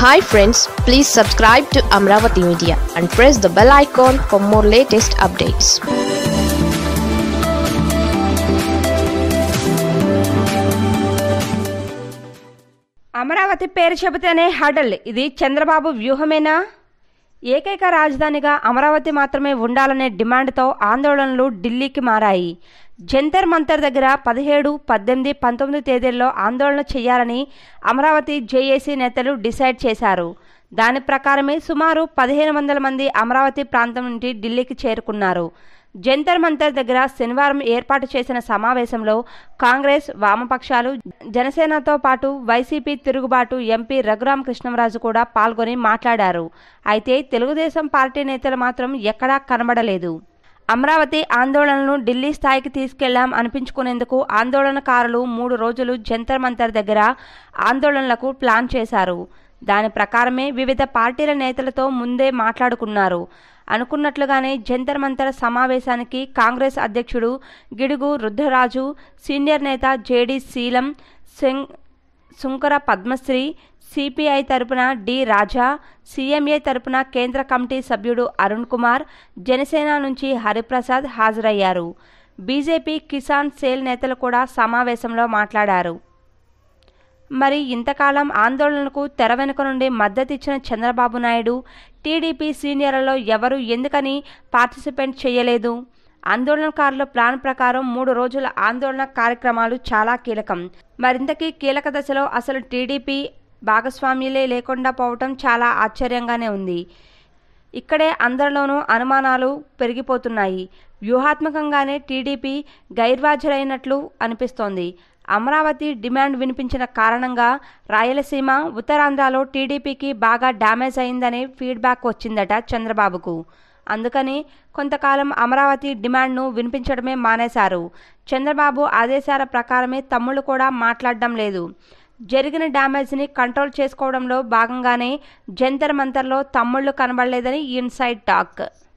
hi friends please subscribe to Amaravati media and press the bell icon for more latest updates Amaravati పేరు చెబితేనే హడల్ ఇది చంద్రబాబు వ్యూహమేనా ఏకైక రాజధానిగా అమరావతి మాత్రమే ఉండాలనే డిమాండ్తో ఆందోళనలు ఢిల్లీకి మారాయి జంతర్ మంతర్ దగ్గర పదిహేడు పద్దెనిమిది పంతొమ్మిది తేదీల్లో ఆందోళన చేయాలని అమరావతి జేఏసీ నేతలు డిసైడ్ చేశారు దాని ప్రకారమే సుమారు పదిహేను వందల మంది అమరావతి ప్రాంతం నుండి ఢిల్లీకి చేరుకున్నారు జంతర్ మంతర్ దగ్గర శనివారం ఏర్పాటు చేసిన సమావేశంలో కాంగ్రెస్ వామపక్షాలు జనసేనతో పాటు వైసీపీ తిరుగుబాటు ఎంపీ రఘురామ కృష్ణంరాజు కూడా పాల్గొని మాట్లాడారు అయితే తెలుగుదేశం పార్టీ నేతలు మాత్రం ఎక్కడా కనబడలేదు అమరావతి ఆందోళనను ఢిల్లీ స్థాయికి తీసుకెళ్లాం అనిపించుకునేందుకు ఆందోళనకారులు మూడు రోజులు జంతర్ మంతర్ దగ్గర ఆందోళనలకు ప్లాన్ చేశారు దాని ప్రకారమే వివిధ పార్టీల నేతలతో ముందే మాట్లాడుకున్నారు అనుకున్నట్లుగానే జంతర్ మంతర్ సమావేశానికి కాంగ్రెస్ అధ్యక్షుడు గిడుగు రుద్రరాజు సీనియర్ నేత జేడి శీలం సెంగ్ సుంకర పద్మశ్రీ సిపిఐ తరపున డి రాజా సీఎంఏ తరపున కేంద్ర కమిటీ సభ్యుడు అరుణ్ కుమార్ జనసేన నుంచి హరిప్రసాద్ హాజరయ్యారు బీజేపీ కిసాన్ సేల్ నేతలు కూడా సమావేశంలో మాట్లాడారు మరి ఇంతకాలం ఆందోళనకు తెర వెనుక నుండి మద్దతిచ్చిన చంద్రబాబు నాయుడు టీడీపీ సీనియర్లలో ఎవరు ఎందుకని పార్టిసిపేట్ చేయలేదు ఆందోళనకారుల ప్లాన్ ప్రకారం మూడు రోజుల ఆందోళన కార్యక్రమాలు చాలా కీలకం మరింతకీ కీలక దశలో అసలు టీడీపీ భాగస్వామ్యులే లేకుండా పోవటం చాలా ఆశ్చర్యంగానే ఉంది ఇక్కడే అందరిలోనూ అనుమానాలు పెరిగిపోతున్నాయి వ్యూహాత్మకంగానే టీడీపీ గైర్వాజరైనట్లు అనిపిస్తోంది అమరావతి డిమాండ్ వినిపించిన కారణంగా రాయలసీమ ఉత్తరాంధ్రలో టీడీపీకి బాగా డ్యామేజ్ అయిందనే ఫీడ్బ్యాక్ వచ్చిందట చంద్రబాబుకు అందుకని కొంతకాలం అమరావతి డిమాండ్ను వినిపించడమే మానేశారు చంద్రబాబు ఆదేశాల ప్రకారమే తమ్ముళ్ళు కూడా మాట్లాడడం లేదు జరిగిన డ్యామేజ్ని కంట్రోల్ చేసుకోవడంలో భాగంగానే జంతర్ మంతర్లో తమ్ముళ్ళు కనబడలేదని ఇన్సైడ్ టాక్